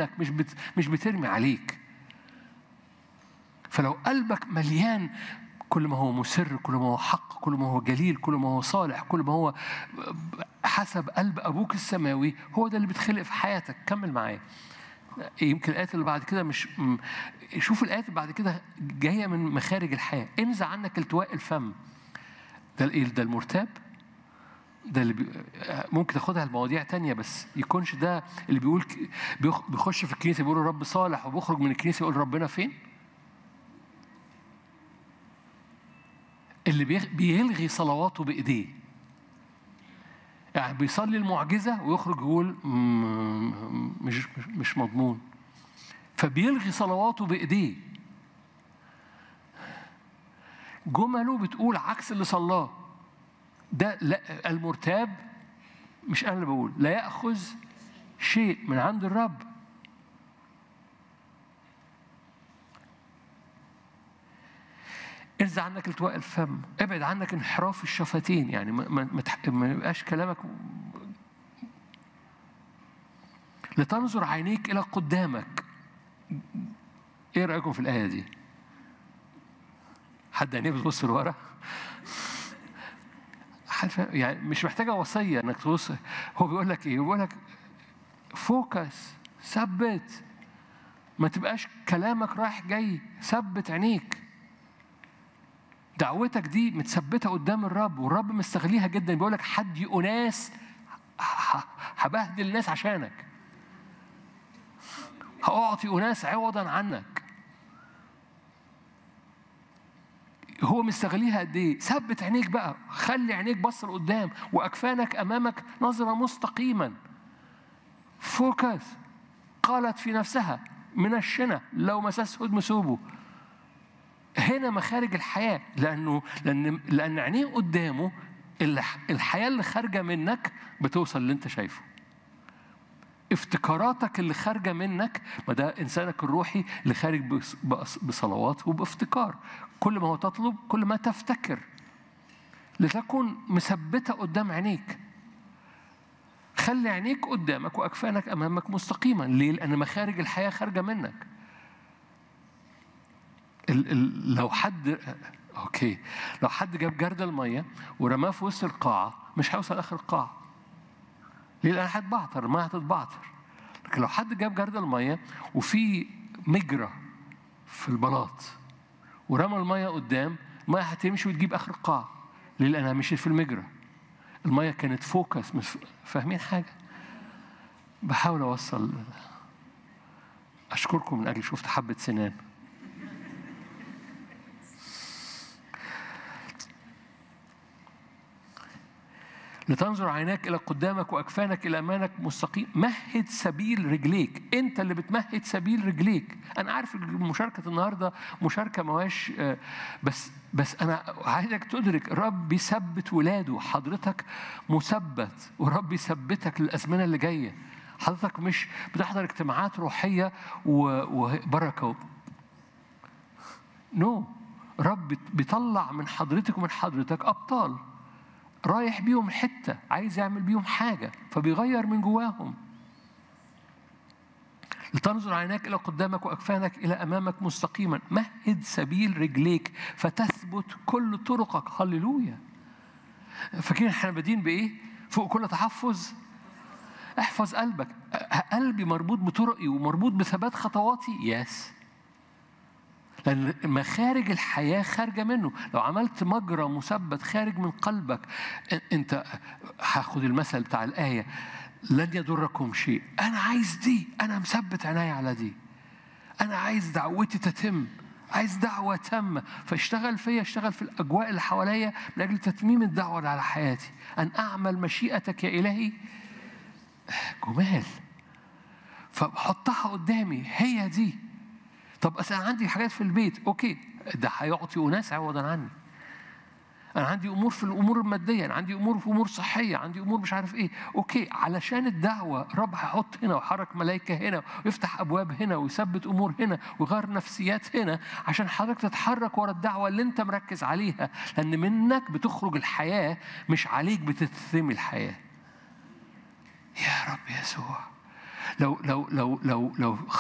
منك مش بت مش بترمي عليك فلو قلبك مليان كل ما هو مسر كل ما هو حق كل ما هو جليل كل ما هو صالح كل ما هو حسب قلب ابوك السماوي هو ده اللي بيتخلق في حياتك كمل معايا يمكن الآيات اللي بعد كده مش م- شوف الآيات اللي بعد كده جاية من مخارج الحياة انزع عنك التواء الفم ده الايه ده المرتاب ده اللي بي... ممكن تاخدها لمواضيع تانية بس يكونش ده اللي بيقول ك- بيخ- بيخش في الكنيسة بيقول الرب صالح وبيخرج من الكنيسة يقول ربنا فين اللي بيغ- بيلغي صلواته بإيديه يعني بيصلي المعجزة ويخرج يقول "مم، مش مش- مش مضمون فبيلغي صلواته بإيديه جمله بتقول عكس اللي صلاه ده لا المرتاب مش انا اللي بقول لا ياخذ شيء من عند الرب انزع عنك التواء الفم ابعد عنك انحراف الشفتين يعني ما, ما, ما تح- ما يبقاش كلامك لتنظر عينيك الى قدامك ايه رايكم في الايه دي حد عينيه بتبص لورا حد فاهم؟ يعني مش محتاجه وصيه انك تبص هو بيقول لك ايه بيقول لك فوكس ثبت ما تبقاش كلامك رايح جاي ثبت عينيك دعوتك دي متثبته قدام الرب والرب مستغليها جدا بيقول لك حد اناس ه- ه- هبهدل الناس عشانك هأعطي أناس عوضا عنك هو مستغليها قد ايه؟ ثبت عينيك بقى، خلي عينيك بص لقدام واكفانك امامك نظره مستقيما. فوكس قالت في نفسها من الشنة لو مسست هدم ثوبه. هنا مخارج الحياه لانه لان لان عينيه قدامه الح- الحياه اللي خارجه منك بتوصل اللي انت شايفه. افتكاراتك اللي خارجة منك ما ده إنسانك الروحي اللي خارج بص- بص- بصلوات وبافتكار كل ما هو تطلب كل ما تفتكر لتكن مثبتة قدام عينيك خلي عينيك قدامك وأكفانك أمامك مستقيما ليه؟ لأن مخارج الحياة خارجة منك ال ال لو حد اوكي لو حد جاب جرد الميه ورماه في وسط القاعه مش هيوصل اخر القاعه ليه؟ لأن هتبعتر ما هتتبعتر لكن لو حد جاب جرد المية وفي مجرى في البلاط ورمى المية قدام المية هتمشي وتجيب آخر القاع ليه؟ لأنها مشيت في المجرى المية كانت فوكس مش فاهمين حاجة؟ بحاول أوصل أشكركم من أجل شفت حبة سنان لتنظر عيناك الى قدامك واكفانك الى امامك مستقيم مهد سبيل رجليك انت اللي بتمهد سبيل رجليك انا عارف مشاركه النهارده مشاركه مواش آه، بس بس انا عايزك تدرك الرب بيثبت ولاده حضرتك مثبت ورب يثبتك للازمنه اللي جايه حضرتك مش بتحضر اجتماعات روحيه و- وبركه نو no. رب بيطلع من حضرتك ومن حضرتك ابطال رايح بيهم حتة عايز يعمل بيهم حاجة فبيغير من جواهم لتنظر عيناك إلى قدامك وأكفانك إلى أمامك مستقيما مهد سبيل رجليك فتثبت كل طرقك هللويا فاكرين احنا بادين بإيه؟ فوق كل تحفظ احفظ قلبك أ- قلبي مربوط بطرقي ومربوط بثبات خطواتي يس لأن مخارج الحياة خارجة منه لو عملت مجرى مثبت خارج من قلبك أ- أنت هاخد المثل بتاع الآية لن يضركم شيء أنا عايز دي أنا مثبت عيني على دي أنا عايز دعوتي تتم عايز دعوة تامة فاشتغل فيا اشتغل في الأجواء اللي حواليا من أجل تتميم الدعوة اللي على حياتي أن أعمل مشيئتك يا إلهي جمال فحطها قدامي هي دي طب أصل أنا عندي حاجات في البيت أوكي ده هيعطي أناس عوضا عني أنا عندي أمور في الأمور المادية أنا عندي أمور في أمور صحية عندي أمور مش عارف إيه أوكي علشان الدعوة رب هيحط هنا ويحرك ملائكة هنا ويفتح أبواب هنا ويثبت أمور هنا ويغير نفسيات هنا عشان حضرتك تتحرك ورا الدعوة اللي أنت مركز عليها لأن منك بتخرج الحياة مش عليك بتتثمي الحياة يا رب يسوع لو لو لو لو لو